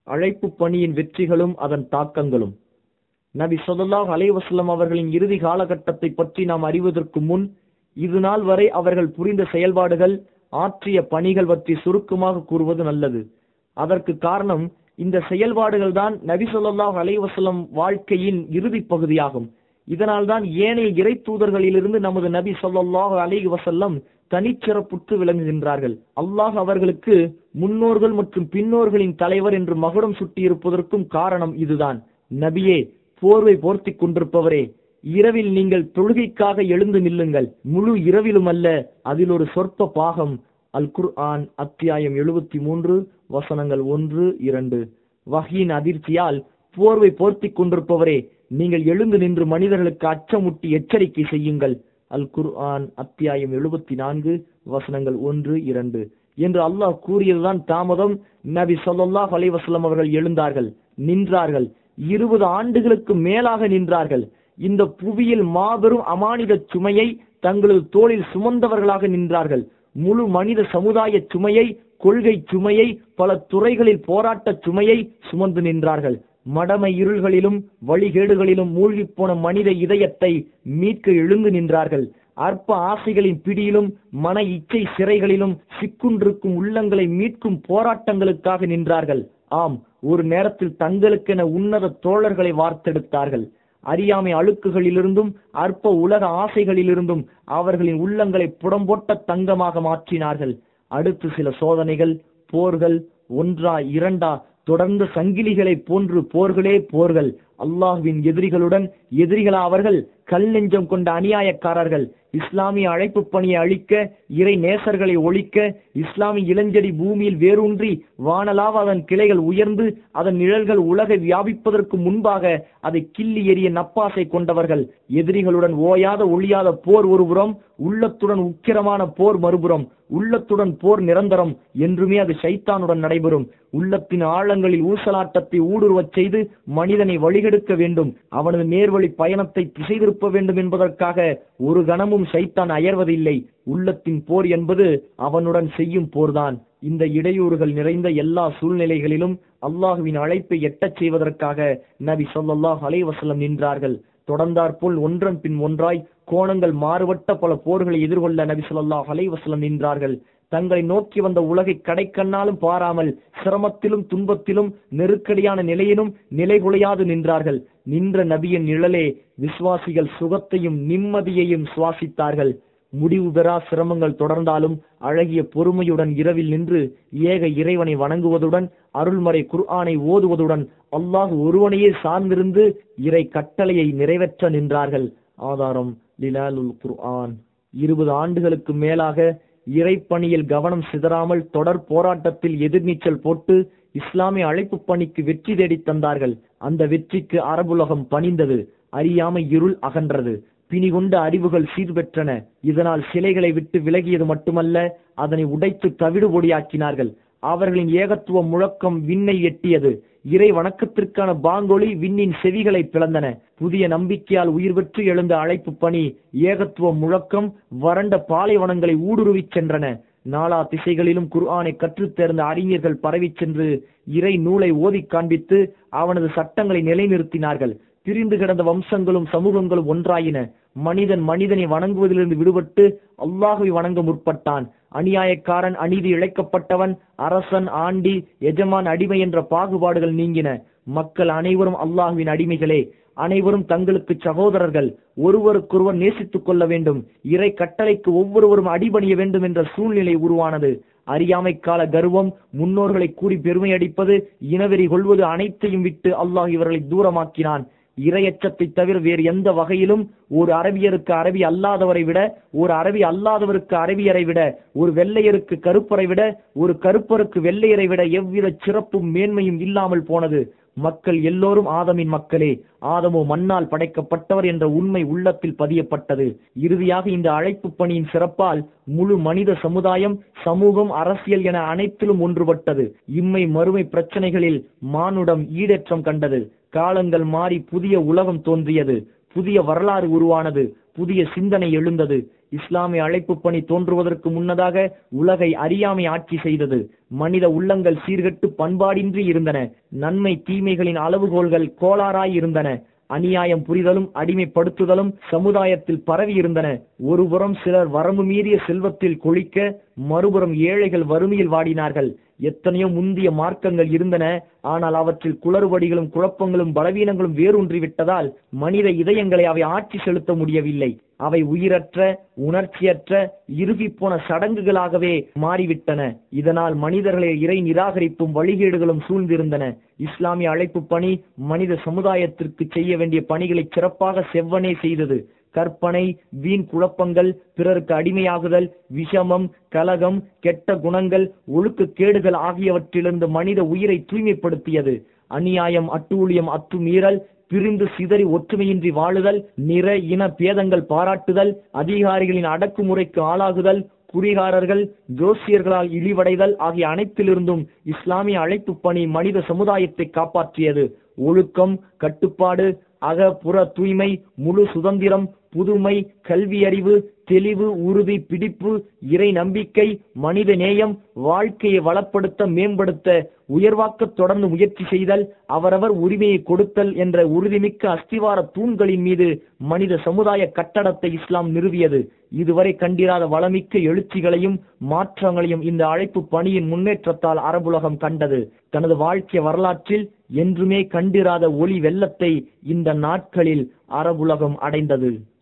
அழைப்பு பணியின் வெற்றிகளும் அதன் தாக்கங்களும் நபி ஸல்லல்லாஹு அலைஹி வஸல்லம் அவர்களின் இறுதி காலகட்டத்தை பற்றி நாம் அறிவதற்கு முன் இது நாள் வரை அவர்கள் புரிந்த செயல்பாடுகள் ஆற்றிய பணிகள் பற்றி சுருக்கமாக கூறுவது நல்லது அதற்கு காரணம் இந்த செயல்பாடுகள் தான் நபி ஸல்லல்லாஹு அலைஹி வஸல்லம் வாழ்க்கையின் இறுதி பகுதியாகும் இதனால்தான் ஏனைய இறை தூதர்களிலிருந்து நமது நபி ஸல்லல்லாஹு அலைஹி வஸல்லம் தனிச்சிறப்புற்று விளங்குகின்றார்கள் அல்லாஹ் அவர்களுக்கு முன்னோர்கள் மற்றும் பின்னோர்களின் தலைவர் என்று மகுடம் சுட்டியிருப்பதற்கும் காரணம் இதுதான் நபியே போர்வை போர்த்திக் கொண்டிருப்பவரே இரவில் நீங்கள் தொழுகைக்காக எழுந்து நில்லுங்கள் முழு இரவிலும் அல்ல அதில் ஒரு சொற்ப பாகம் அல் குர்ஆன் அத்தியாயம் எழுபத்தி மூன்று வசனங்கள் ஒன்று இரண்டு வகையின் அதிர்ச்சியால் போர்வை போர்த்திக் கொண்டிருப்பவரே நீங்கள் எழுந்து நின்று மனிதர்களுக்கு அச்சமுட்டி எச்சரிக்கை செய்யுங்கள் அல் குர்ஆன் அத்தியாயம் எழுபத்தி நான்கு வசனங்கள் ஒன்று இரண்டு என்று அல்லாஹ் கூறியதுதான் தாமதம் நபி ஸல்லல்லாஹு அலைஹி வஸல்லம் அவர்கள் எழுந்தார்கள் நின்றார்கள் இருபது ஆண்டுகளுக்கு மேலாக நின்றார்கள் இந்த புவியில் மாபெரும் அமானித சுமையை தங்களது தோளில் சுமந்தவர்களாக நின்றார்கள் முழு மனித சமுதாய சுமையை கொள்கை சுமையை பல துறைகளில் போராட்ட சுமையை சுமந்து நின்றார்கள் மடமை இருள்களிலும் வழிகேடுகளிலும் மூழ்கிப் போன மனித இதயத்தை மீட்க எழுந்து நின்றார்கள் அற்ப ஆசைகளின் பிடியிலும் மன இச்சை சிறைகளிலும் சிக்குன்றிருக்கும் உள்ளங்களை மீட்கும் போராட்டங்களுக்காக நின்றார்கள் ஆம் ஒரு நேரத்தில் தங்களுக்கென உன்னத தோழர்களை வார்த்தெடுத்தார்கள் அறியாமை அழுக்குகளிலிருந்தும் அற்ப உலக ஆசைகளிலிருந்தும் அவர்களின் உள்ளங்களை புடம்போட்ட தங்கமாக மாற்றினார்கள் அடுத்து சில சோதனைகள் போர்கள் ஒன்றா இரண்டா தொடர்ந்து சங்கிலிகளை போன்று போர்களே போர்கள் அல்லாஹ்வின் எதிரிகளுடன் எதிரிகளா அவர்கள் கல் நெஞ்சம் கொண்ட அநியாயக்காரர்கள் இஸ்லாமிய அழைப்பு பணியை அழிக்க இறை நேசர்களை ஒழிக்க இஸ்லாமிய இளஞ்செடி பூமியில் வேரூன்றி வானலாவ அதன் கிளைகள் உயர்ந்து அதன் நிழல்கள் உலகை வியாபிப்பதற்கு முன்பாக அதை கிள்ளி எறிய நப்பாசை கொண்டவர்கள் எதிரிகளுடன் ஓயாத ஒழியாத போர் ஒருபுறம் உள்ளத்துடன் உக்கிரமான போர் மறுபுறம் உள்ளத்துடன் போர் நிரந்தரம் என்றுமே அது சைத்தானுடன் நடைபெறும் உள்ளத்தின் ஆழங்களில் ஊசலாட்டத்தை ஊடுருவச் செய்து மனிதனை வழிகெடுக்க வேண்டும் அவனது நேர்வழி பயணத்தை திசை திருப்ப வேண்டும் என்பதற்காக ஒரு கணமும் சைத்தான் அயர்வதில்லை உள்ளத்தின் போர் என்பது அவனுடன் செய்யும் போர்தான் இந்த இடையூறுகள் நிறைந்த எல்லா சூழ்நிலைகளிலும் அல்லாஹுவின் அழைப்பை எட்டச் செய்வதற்காக நபி ஸல்லல்லாஹு அலைஹி வஸல்லம் நின்றார்கள் தொடர்ந்தாற்போல் ஒன்றன் பின் ஒன்றாய் கோணங்கள் மாறுபட்ட பல போர்களை எதிர்கொள்ள நபி ஸல்லல்லாஹு அலைஹி வஸல்லம் நின்றார்கள் தங்களை நோக்கி வந்த உலகை கடைக்கண்ணாலும் பாராமல் சிரமத்திலும் துன்பத்திலும் நெருக்கடியான நிலையிலும் நிலைகுலையாது நின்றார்கள் நின்ற நபியின் நிழலே விசுவாசிகள் சுகத்தையும் நிம்மதியையும் சுவாசித்தார்கள் முடிவு பெறா சிரமங்கள் தொடர்ந்தாலும் அழகிய பொறுமையுடன் இரவில் நின்று ஏக இறைவனை வணங்குவதுடன் அருள்மறை குர்ஆனை ஓதுவதுடன் அல்லாஹ் ஒருவனையே சார்ந்திருந்து இறை கட்டளையை நிறைவேற்ற நின்றார்கள் ஆதாரம் லிலாலுல் குர்ஆன் இருபது ஆண்டுகளுக்கு மேலாக இறைப்பணியில் கவனம் சிதறாமல் தொடர் போராட்டத்தில் எதிர்நீச்சல் போட்டு இஸ்லாமிய அழைப்பு பணிக்கு வெற்றி தேடித் தந்தார்கள் அந்த வெற்றிக்கு அரபுலகம் பணிந்தது அறியாமை இருள் அகன்றது பிணிகொண்ட அறிவுகள் சீர்பெற்றன இதனால் சிலைகளை விட்டு விலகியது மட்டுமல்ல அதனை உடைத்து தவிடு பொடியாக்கினார்கள் அவர்களின் ஏகத்துவ முழக்கம் விண்ணை எட்டியது இறை வணக்கத்திற்கான பாங்கொலி விண்ணின் செவிகளை பிளந்தன புதிய நம்பிக்கையால் உயிர் பெற்று எழுந்த அழைப்பு பணி ஏகத்துவ முழக்கம் வறண்ட பாலைவனங்களை ஊடுருவிச் சென்றன நாலா திசைகளிலும் குர்ஆனை கற்றுத் தேர்ந்த அறிஞர்கள் பரவிச் சென்று இறை நூலை ஓதிக் காண்பித்து அவனது சட்டங்களை நிலைநிறுத்தினார்கள் பிரிந்து கிடந்த வம்சங்களும் சமூகங்களும் ஒன்றாயின மனிதன் மனிதனை வணங்குவதிலிருந்து விடுபட்டு அல்லாஹுவை வணங்க முற்பட்டான் அநியாயக்காரன் அநீதி இழைக்கப்பட்டவன் அரசன் ஆண்டி எஜமான் அடிமை என்ற பாகுபாடுகள் நீங்கின மக்கள் அனைவரும் அல்லாஹுவின் அடிமைகளே அனைவரும் தங்களுக்கு சகோதரர்கள் ஒருவருக்கொருவர் நேசித்துக் கொள்ள வேண்டும் இறை கட்டளைக்கு ஒவ்வொருவரும் அடிபணிய வேண்டும் என்ற சூழ்நிலை உருவானது அறியாமை கால கர்வம் முன்னோர்களை கூறி பெருமை அடிப்பது இனவெறி கொள்வது அனைத்தையும் விட்டு அல்லாஹ் இவர்களை தூரமாக்கினான் இரையச்சத்தை தவிர வேறு எந்த வகையிலும் ஒரு அரபியருக்கு அரபி அல்லாதவரை விட ஒரு அரபி அல்லாதவருக்கு அரபியரை விட ஒரு வெள்ளையருக்கு கருப்பரை விட ஒரு கருப்பருக்கு வெள்ளையரை விட எவ்வித சிறப்பும் மேன்மையும் இல்லாமல் போனது மக்கள் எல்லோரும் ஆதமின் மக்களே ஆதமோ மண்ணால் படைக்கப்பட்டவர் என்ற உண்மை உள்ளத்தில் பதியப்பட்டது இறுதியாக இந்த அழைப்பு பணியின் சிறப்பால் முழு மனித சமுதாயம் சமூகம் அரசியல் என அனைத்திலும் ஒன்றுபட்டது இம்மை மறுமை பிரச்சனைகளில் மானுடம் ஈடேற்றம் கண்டது காலங்கள் மாறி புதிய உலகம் தோன்றியது புதிய வரலாறு உருவானது புதிய சிந்தனை எழுந்தது இஸ்லாமிய அழைப்பு பணி தோன்றுவதற்கு முன்னதாக உலகை அறியாமை ஆட்சி செய்தது மனித உள்ளங்கள் சீர்கெட்டு பண்பாடின்றி இருந்தன நன்மை தீமைகளின் அளவுகோல்கள் கோளாறாய் இருந்தன அநியாயம் புரிதலும் அடிமைப்படுத்துதலும் சமுதாயத்தில் பரவி இருந்தன ஒருபுறம் சிலர் வரம்பு மீறிய செல்வத்தில் கொழிக்க மறுபுறம் ஏழைகள் வறுமையில் வாடினார்கள் எத்தனையோ முந்திய மார்க்கங்கள் இருந்தன ஆனால் அவற்றில் குளறுபடிகளும் குழப்பங்களும் பலவீனங்களும் வேரூன்றி விட்டதால் மனித இதயங்களை அவை ஆட்சி செலுத்த முடியவில்லை அவை உயிரற்ற உணர்ச்சியற்ற இறுகிப்போன சடங்குகளாகவே மாறிவிட்டன இதனால் மனிதர்களை இறை நிராகரிப்பும் வழிகேடுகளும் சூழ்ந்திருந்தன இஸ்லாமிய அழைப்பு பணி மனித சமுதாயத்திற்கு செய்ய வேண்டிய பணிகளை சிறப்பாக செவ்வனே செய்தது கற்பனை வீண் குழப்பங்கள் பிறருக்கு அடிமையாகுதல் விஷமம் கலகம் கெட்ட குணங்கள் ஒழுக்க கேடுகள் ஆகியவற்றிலிருந்து மனித உயிரை தூய்மைப்படுத்தியது அநியாயம் அட்டூழியம் அத்துமீறல் பிரிந்து சிதறி ஒற்றுமையின்றி வாழுதல் நிற இன பேதங்கள் பாராட்டுதல் அதிகாரிகளின் அடக்குமுறைக்கு ஆளாகுதல் குறிகாரர்கள் ஜோசியர்களால் இழிவடைதல் ஆகிய அனைத்திலிருந்தும் இஸ்லாமிய அழைப்பு பணி மனித சமுதாயத்தை காப்பாற்றியது ஒழுக்கம் கட்டுப்பாடு அக புற தூய்மை முழு சுதந்திரம் புதுமை கல்வி அறிவு தெளிவு உறுதி பிடிப்பு இறை நம்பிக்கை மனித நேயம் வாழ்க்கையை வளப்படுத்த மேம்படுத்த உயர்வாக்க தொடர்ந்து முயற்சி செய்தல் அவரவர் உரிமையை கொடுத்தல் என்ற உறுதிமிக்க அஸ்திவார தூண்களின் மீது மனித சமுதாய கட்டடத்தை இஸ்லாம் நிறுவியது இதுவரை கண்டிராத வளமிக்க எழுச்சிகளையும் மாற்றங்களையும் இந்த அழைப்பு பணியின் முன்னேற்றத்தால் அரபுலகம் கண்டது தனது வாழ்க்கை வரலாற்றில் என்றுமே கண்டிராத ஒளி வெள்ளத்தை இந்த நாட்களில் அரபுலகம் அடைந்தது